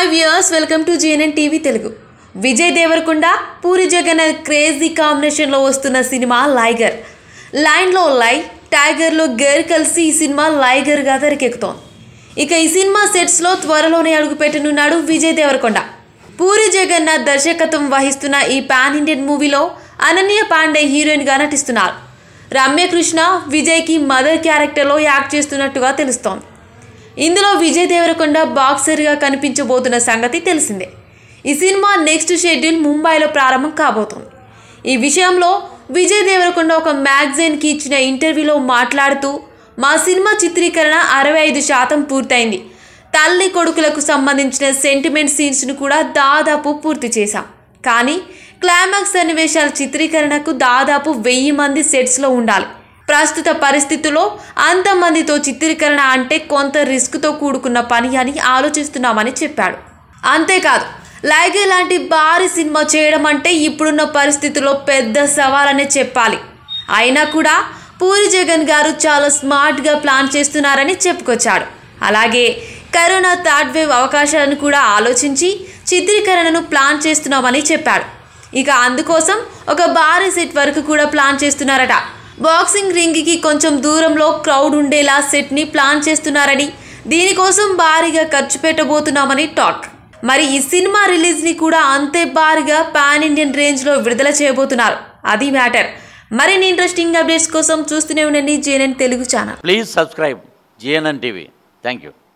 viewers welcome to GNN TV Telugu Vijay Deverakonda Puri Jagannadh crazy కాంబినేషన్లో వస్తున్న cinema లైగర్ లైన్లో లై టైగర్లో గర్ కలిసి ఈ సినిమా లైగర్గా తెరకెక్కుతోంది ఇక ఈ సినిమా సెట్స్లో త్వరలోనే అడుగుపెట్టనున్నాడు విజయ్ దేవరకొండ పూరి జగన్నాథ్ దర్శకత్వం వహిస్తున్న ఈ పాన్ ఇండియన్ మూవీలో అనన్య పాండే హీరోయిన్గా నటిస్తున్నారు రమ్యకృష్ణ విజయ్కి మదర్ క్యారెక్టర్లో యాక్ట్ చేస్తున్నట్టుగా తెలుస్తోంది ఇందులో విజయ్ దేవరకొండ బాక్సర్గా కనిపించబోతున్న సంగతి తెలిసిందే ఈ సినిమా నెక్స్ట్ షెడ్యూల్ ముంబైలో ప్రారంభం కాబోతోంది ఈ విషయంలో విజయ్ దేవరకొండ ఒక మ్యాగజైన్కి ఇచ్చిన ఇంటర్వ్యూలో మాట్లాడుతూ మా సినిమా చిత్రీకరణ అరవై ఐదు శాతం పూర్తయింది తల్లి కొడుకులకు సంబంధించిన సెంటిమెంట్ సీన్స్ను కూడా దాదాపు పూర్తి చేశాం కానీ క్లైమాక్స్ సన్నివేశాల చిత్రీకరణకు దాదాపు వెయ్యి మంది సెట్స్లో ఉండాలి ప్రస్తుత పరిస్థితుల్లో అంతమందితో చిత్రీకరణ అంటే కొంత రిస్క్తో కూడుకున్న పని అని ఆలోచిస్తున్నామని చెప్పాడు అంతేకాదు లైగే లాంటి భారీ సినిమా చేయడం అంటే ఇప్పుడున్న పరిస్థితుల్లో పెద్ద సవాలనే చెప్పాలి అయినా కూడా పూరి జగన్ గారు చాలా స్మార్ట్గా ప్లాన్ చేస్తున్నారని చెప్పుకొచ్చాడు అలాగే కరోనా థర్డ్ వేవ్ అవకాశాలను కూడా ఆలోచించి చిత్రీకరణను ప్లాన్ చేస్తున్నామని చెప్పాడు ఇక అందుకోసం ఒక భారీ సెట్ వరకు కూడా ప్లాన్ చేస్తున్నారట బాక్సింగ్ రింగ్కి కొంచెం దూరంలో క్రౌడ్ ఉండేలా సెట్ని ప్లాన్ చేస్తున్నారని దీనికోసం భారీగా ఖర్చు పెట్టబోతున్నామని టాక్ మరి ఈ సినిమా రిలీజ్ని కూడా అంతే భారీగా పాన్ ఇండియన్ రేంజ్లో విడుదల చేయబోతున్నారు అది మ్యాటర్ మరిన్ని ఇంట్రెస్టింగ్ అప్డేట్స్ కోసం చూస్తూనే ఉండండి GNN Telugu channel please subscribe GNN TV thank you